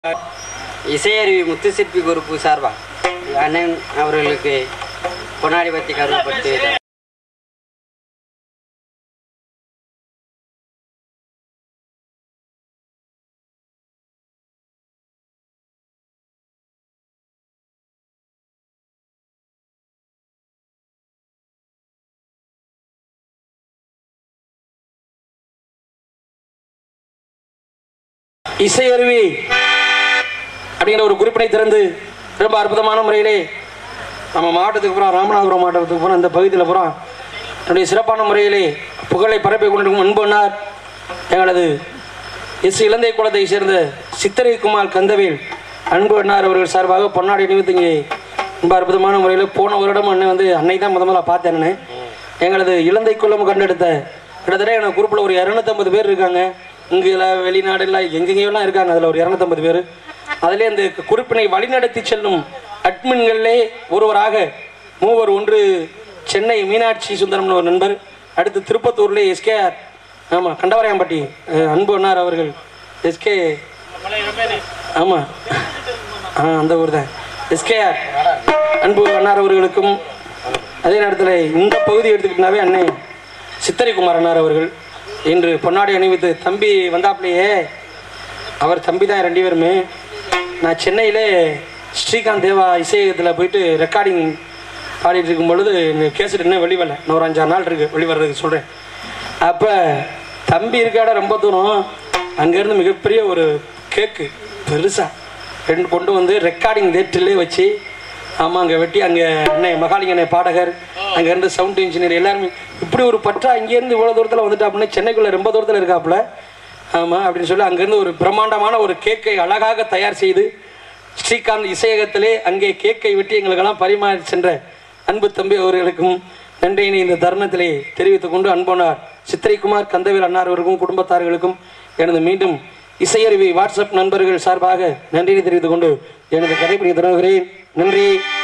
Isaiaruvi முத்துசிற்பி group சார்பா அண்ணன் அவர்களுக்கு பொன்னாடி பத்தி கருவப்பட்டு இசையருவி அப்படிங்கிற ஒரு குறிப்பினை திறந்து ரொம்ப அற்புதமான முறையிலே நம்ம மாவட்டத்துக்கு போகிறோம் ராமநாதபுரம் மாவட்டத்துக்கு போகிறோம் அந்த பகுதியில் போகிறோம் என்னுடைய சிறப்பான முறையிலே புகழை பரப்பி கொண்டிருக்கும் அன்பனார் எங்களது எஸ் இலந்தை குளத்தை சேர்ந்த சித்திரை குமார் கந்தவேல் அன்பு அண்ணார் அவர்கள் சார்பாக பொன்னாடி நிமித்து இங்கே ரொம்ப அற்புதமான முறையில் போன வருடம் அண்ணன் வந்து அன்னை தான் முத முதல்ல பார்த்தேன் அண்ணன் எங்களது இலந்தை குளம் கண்டெடுத்த கிட்டத்தட்ட எனக்கு குரூப்பில் ஒரு இரநூத்தம்பது பேர் இருக்காங்க இங்கே வெளிநாடுல எங்கெங்கேயோலாம் இருக்காங்க அதில் ஒரு இரநூத்தம்பது பேர் அதிலே அந்த குறிப்பினை வழிநடத்தி செல்லும் அட்மின்களிலே ஒருவராக மூவர் ஒன்று சென்னை மீனாட்சி சுந்தரம்னு ஒரு நண்பர் அடுத்து திருப்பத்தூர்லே எஸ்கேஆர் ஆமாம் கண்டவரையாம்பட்டி அஹ், அன்பு அண்ணார் அவர்கள் எஸ்கே ஆமாம் ஆ அந்த ஊர் தான் எஸ்கேஆர் அன்பு அண்ணார் அவர்களுக்கும் அதே நேரத்தில் இந்த பகுதி எடுத்துக்கிட்டாவே அண்ணே சித்திரை குமார் அண்ணார் அவர்கள் இன்று பொன்னாடி அணிவித்து தம்பி வந்தாப்லையே அவர் தம்பி தான் ரெண்டு பேருமே நான் சென்னையிலே ஸ்ரீகாந்த் தேவா இசையகத்தில் போயிட்டு ரெக்கார்டிங் பாடிட்டு இருக்கும் பொழுது இந்த கேசட் இன்னும் வெளிவரல இன்னும் ஒரு அஞ்சாறு நாள் இருக்கு வெளிவரதுக்கு சொல்கிறேன் அப்போ தம்பி இருக்காட ரொம்ப தூரம் அங்கேருந்து மிகப்பெரிய ஒரு கேக்கு பெருசாக ரெண்டு கொண்டு வந்து ரெக்கார்டிங் தேட்டர்லேயே வச்சு ஆமாம் அங்கே வெட்டி அங்கே அண்ணன் மகாலிங்கண்ணே பாடகர் அங்கேருந்து சவுண்ட் இன்ஜினியர் எல்லாருமே இப்படி ஒரு பற்றா இங்கேருந்து இவ்வளோ தூரத்தில் வந்துட்டாப்புல சென்னைக்குள்ளே ரொம்ப தூரத்தில் இருக்காப்புல ஆமாம் அப்படின்னு சொல்லி அங்கேருந்து ஒரு பிரம்மாண்டமான ஒரு கேக்கை அழகாக தயார் செய்து ஸ்ரீகாந்த் இசையகத்திலே அங்கே கேக்கை வெட்டி எங்களுக்கெல்லாம் பரிமாறி சென்ற அன்பு தம்பி அவர்களுக்கும் நன்றியினை இந்த தருணத்திலே தெரிவித்துக் கொண்டு அன்போனார் சித்திரைக்குமார் கந்தவேல் அன்னார் அவர்களுக்கும் குடும்பத்தார்களுக்கும் எனது மீண்டும் இசையருவி வாட்ஸ்அப் நண்பர்கள் சார்பாக நன்றியை தெரிவித்துக் கொண்டு எனது கதைப்பிடிக்க தொடங்குகிறேன் நன்றி